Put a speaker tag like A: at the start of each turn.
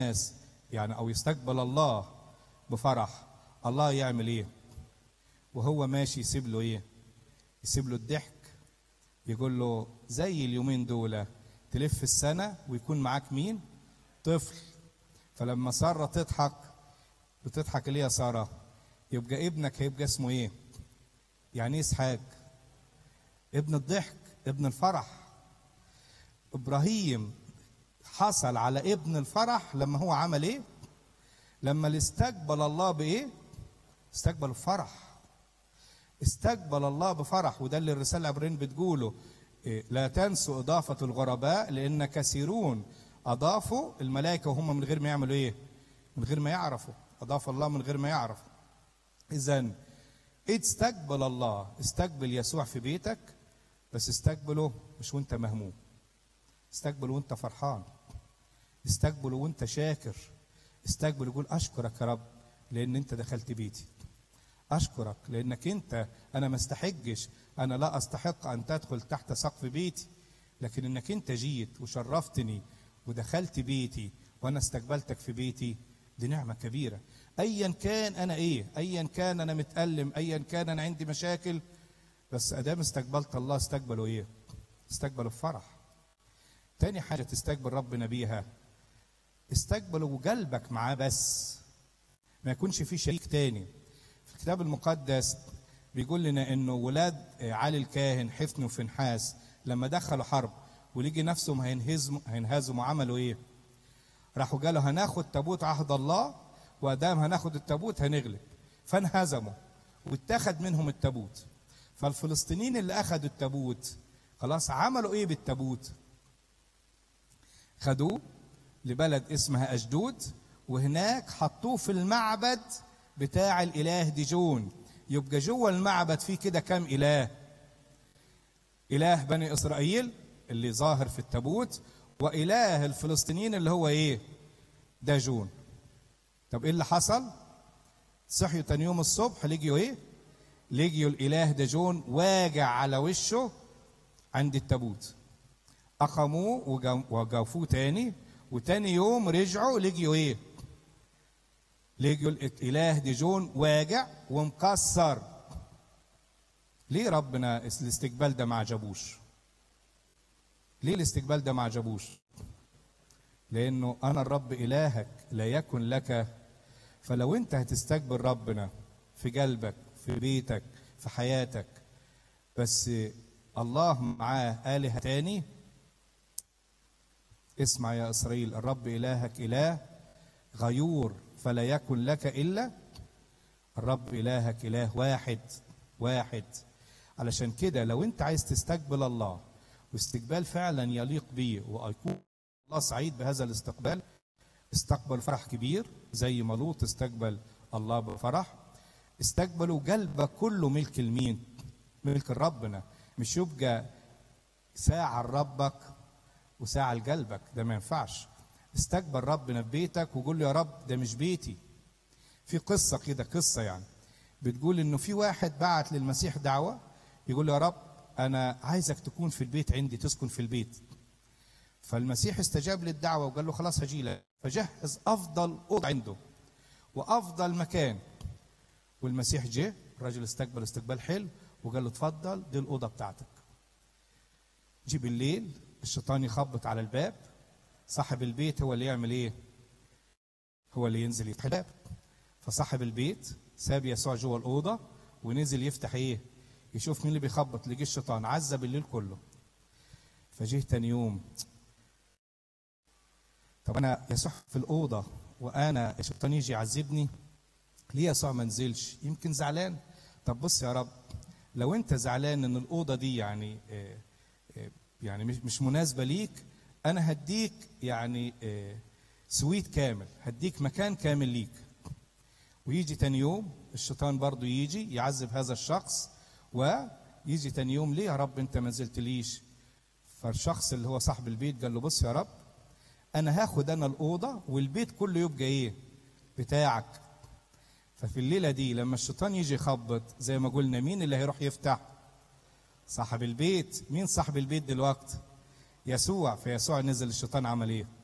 A: الناس يعني او يستقبل الله بفرح الله يعمل ايه وهو ماشي يسيب له ايه يسيب له الضحك يقول له زي اليومين دول تلف السنة ويكون معاك مين طفل فلما سارة تضحك بتضحك ليه يا سارة يبقى ابنك هيبقى اسمه ايه يعني ايه اسحاق ابن الضحك ابن الفرح ابراهيم حصل على ابن الفرح لما هو عمل ايه لما استقبل الله بايه استقبل الفرح استقبل الله بفرح وده اللي الرساله العبرين بتقوله إيه، لا تنسوا اضافه الغرباء لان كثيرون اضافوا الملائكه وهم من غير ما يعملوا ايه من غير ما يعرفوا اضاف الله من غير ما يعرفوا اذا استقبل الله استقبل يسوع في بيتك بس استقبله مش وانت مهموم استقبله وانت فرحان استقبله وانت شاكر استقبل وقول اشكرك يا رب لان انت دخلت بيتي اشكرك لانك انت انا ما استحقش انا لا استحق ان تدخل تحت سقف بيتي لكن انك انت جيت وشرفتني ودخلت بيتي وانا استقبلتك في بيتي دي نعمه كبيره ايا كان انا ايه ايا كان انا متالم ايا كان انا عندي مشاكل بس ادام استقبلت الله استقبله ايه استقبله بفرح تاني حاجه تستقبل ربنا بيها استقبله وقلبك معاه بس ما يكونش في شريك تاني في الكتاب المقدس بيقول لنا انه ولاد علي الكاهن حفن وفنحاس لما دخلوا حرب ولقي نفسهم هينهزموا هينهزموا عملوا ايه؟ راحوا قالوا هناخد تابوت عهد الله وادام هناخد التابوت هنغلب فانهزموا واتخذ منهم التابوت فالفلسطينيين اللي اخذوا التابوت خلاص عملوا ايه بالتابوت؟ خدوه لبلد اسمها أشدود وهناك حطوه في المعبد بتاع الإله ديجون يبقى جوه المعبد فيه كده كام إله إله بني إسرائيل اللي ظاهر في التابوت وإله الفلسطينيين اللي هو إيه داجون طب إيه اللي حصل صحيوا تاني يوم الصبح لقيوا إيه لقيوا الإله داجون واجع على وشه عند التابوت أقاموه وجافوه تاني وتاني يوم رجعوا لقيوا ايه؟ لقيوا الاله ديجون واجع ومكسر ليه ربنا الاستقبال ده ما عجبوش؟ ليه الاستقبال ده ما عجبوش؟ لانه انا الرب الهك لا يكن لك فلو انت هتستقبل ربنا في قلبك في بيتك في حياتك بس الله معاه آلهة تاني اسمع يا إسرائيل الرب إلهك إله غيور فلا يكن لك إلا الرب إلهك إله واحد واحد علشان كده لو أنت عايز تستقبل الله واستقبال فعلا يليق بيه ويكون الله سعيد بهذا الاستقبال استقبل فرح كبير زي ما لوط استقبل الله بفرح استقبلوا قلبك كله ملك المين ملك ربنا مش يبقى ساعة لربك وساعة لقلبك ده ما ينفعش استقبل ربنا في بيتك وقول له يا رب ده مش بيتي في قصة كده قصة يعني بتقول انه في واحد بعت للمسيح دعوة يقول له يا رب انا عايزك تكون في البيت عندي تسكن في البيت فالمسيح استجاب للدعوة وقال له خلاص هجي لك فجهز افضل اوضه عنده وافضل مكان والمسيح جه الراجل استقبل استقبال حلو وقال له اتفضل دي الاوضه بتاعتك جي بالليل الشيطان يخبط على الباب صاحب البيت هو اللي يعمل ايه هو اللي ينزل يفتح الباب فصاحب البيت ساب يسوع جوه الاوضه ونزل يفتح ايه يشوف مين اللي بيخبط لقي الشيطان عذب الليل كله فجه تاني يوم طب انا يسوع في الاوضه وانا الشيطان يجي يعذبني ليه يسوع ما نزلش يمكن زعلان طب بص يا رب لو انت زعلان ان الاوضه دي يعني آه آه يعني مش مش مناسبه ليك انا هديك يعني آه سويت كامل هديك مكان كامل ليك ويجي تاني يوم الشيطان برضو يجي يعذب هذا الشخص ويجي تاني يوم ليه يا رب انت ما نزلتليش فالشخص اللي هو صاحب البيت قال له بص يا رب انا هاخد انا الاوضه والبيت كله يبقى ايه بتاعك ففي الليله دي لما الشيطان يجي يخبط زي ما قلنا مين اللي هيروح يفتح صاحب البيت مين صاحب البيت دلوقتي يسوع فيسوع نزل الشيطان عمل ايه